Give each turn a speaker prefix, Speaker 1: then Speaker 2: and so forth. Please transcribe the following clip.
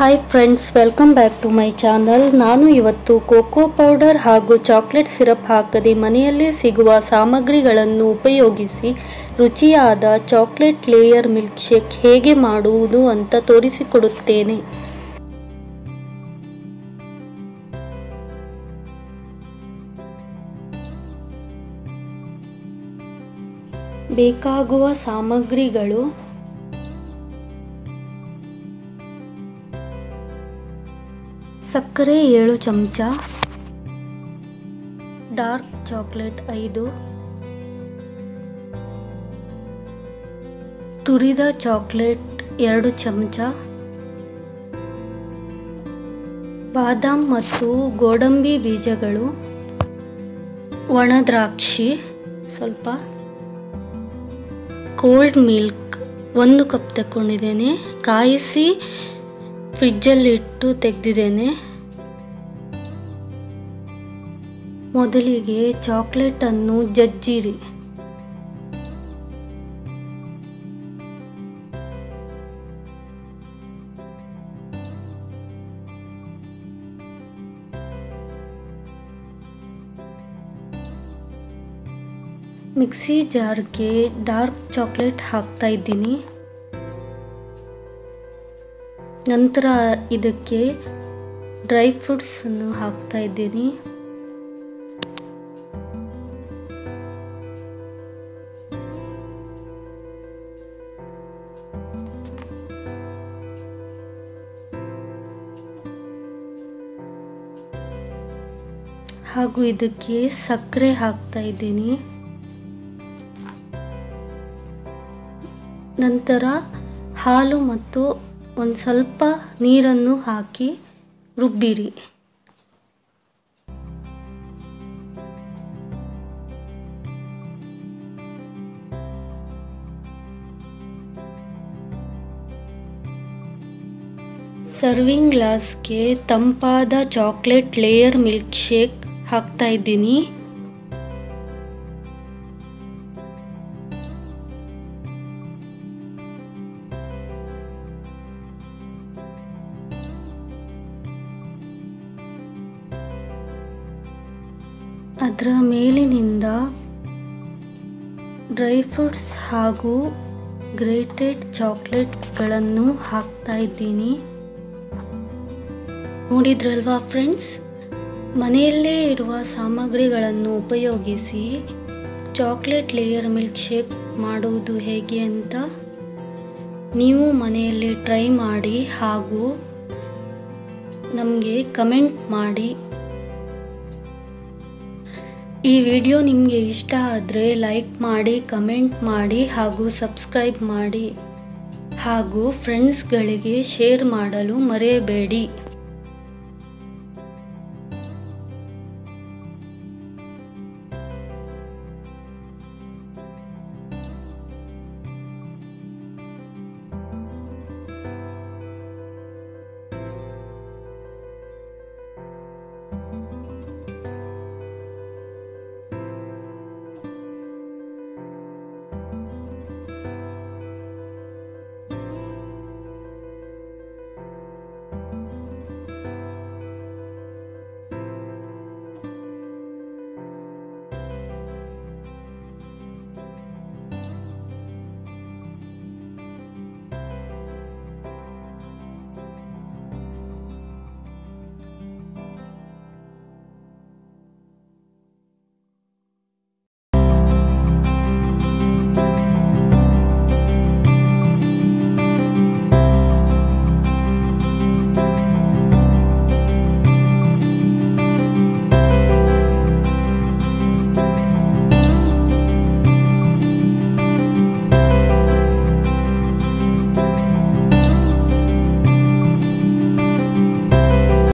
Speaker 1: hi friends welcome back to my channel ನಾನು ಇವತ್ತು cocoa powder ಹಾಗೂ ಚಾಕ್ಲೇಟ್ ಸಿರಪ್ ಹಾಕದೆ ಮನೆಯಲ್ಲೇ ಸಿಗುವ ಸಾಮಗ್ರಿಗಳನ್ನು ಉಪಯೋಗಿಸಿ ರುಚಿಯಾದ ಚಾಕ್ಲೇಟ್ ಲೇಯರ್ ಮಿಲ್ಕ್ ಶೇಕ್ ಹೇಗೆ ಮಾಡುವುದು ಅಂತ ತೋರಿಸಿಕೊಡುತ್ತೇನೆ ಬೇಕಾಗುವ ಸಾಮಗ್ರಿಗಳು ಸಕ್ಕರೆ ಏಳು ಚಮಚ ಡಾರ್ಕ್ ಚಾಕ್ಲೇಟ್ ಐದು ತುರಿದ ಚಾಕ್ಲೇಟ್ ಎರಡು ಚಮಚ ಬಾದಾಮ್ ಮತ್ತು ಗೋಡಂಬಿ ಬೀಜಗಳು ಒಣ ದ್ರಾಕ್ಷಿ ಸ್ವಲ್ಪ ಕೋಲ್ಡ್ ಮಿಲ್ಕ್ ಒಂದು ಕಪ್ ತಗೊಂಡಿದ್ದೇನೆ ಕಾಯಿಸಿ ಫ್ರಿಜ್ಜಲ್ಲಿಟ್ಟು ತೆಗೆದಿದ್ದೇನೆ ಮೊದಲಿಗೆ ಚಾಕ್ಲೇಟನ್ನು ಜಜ್ಜಿರಿ ಮಿಕ್ಸಿ ಜಾರ್ಗೆ ಡಾರ್ಕ್ ಚಾಕ್ಲೇಟ್ ಹಾಕ್ತಾ ಇದ್ದೀನಿ ನಂತರ ಇದಕ್ಕೆ ಡ್ರೈ ಫ್ರೂಟ್ಸನ್ನು ಹಾಕ್ತಾ ಇದ್ದೀನಿ ಹಾಗೂ ಇದಕ್ಕೆ ಸಕ್ಕರೆ ಹಾಕ್ತಾ ಇದ್ದೀನಿ ನಂತರ ಹಾಲು ಮತ್ತು ಒಂದು ಸ್ವಲ್ಪ ನೀರನ್ನು ಹಾಕಿ ರುಬ್ಬಿರಿ ಸರ್ವಿಂಗ್ ಗ್ಲಾಸ್ಗೆ ತಂಪಾದ ಚಾಕ್ಲೇಟ್ ಲೇಯರ್ ಮಿಲ್ಕ್ ಶೇಕ್ ಹಾಕ್ತಾ ಇದ್ದೀನಿ ಅದರ ಮೇಲಿನಿಂದ ಡ್ರೈ ಫ್ರೂಟ್ಸ್ ಹಾಗೂ ಗ್ರೇಟೆಡ್ ಚಾಕ್ಲೇಟ್ಗಳನ್ನು ಹಾಕ್ತಾ ಇದ್ದೀನಿ ನೋಡಿದ್ರಲ್ವಾ ಫ್ರೆಂಡ್ಸ್ ಮನೆಯಲ್ಲೇ ಇರುವ ಸಾಮಗ್ರಿಗಳನ್ನು ಉಪಯೋಗಿಸಿ ಚಾಕ್ಲೇಟ್ ಲೇಯರ್ ಮಿಲ್ಕ್ ಶೇಕ್ ಮಾಡುವುದು ಹೇಗೆ ಅಂತ ನೀವು ಮನೆಯಲ್ಲಿ ಟ್ರೈ ಮಾಡಿ ಹಾಗೂ ನಮಗೆ ಕಮೆಂಟ್ ಮಾಡಿ ಈ ವಿಡಿಯೋ ನಿಮಗೆ ಇಷ್ಟ ಆದರೆ ಲೈಕ್ ಮಾಡಿ ಕಮೆಂಟ್ ಮಾಡಿ ಹಾಗೂ ಸಬ್ಸ್ಕ್ರೈಬ್ ಮಾಡಿ ಹಾಗೂ ಫ್ರೆಂಡ್ಸ್ಗಳಿಗೆ ಶೇರ್ ಮಾಡಲು ಮರೆಯಬೇಡಿ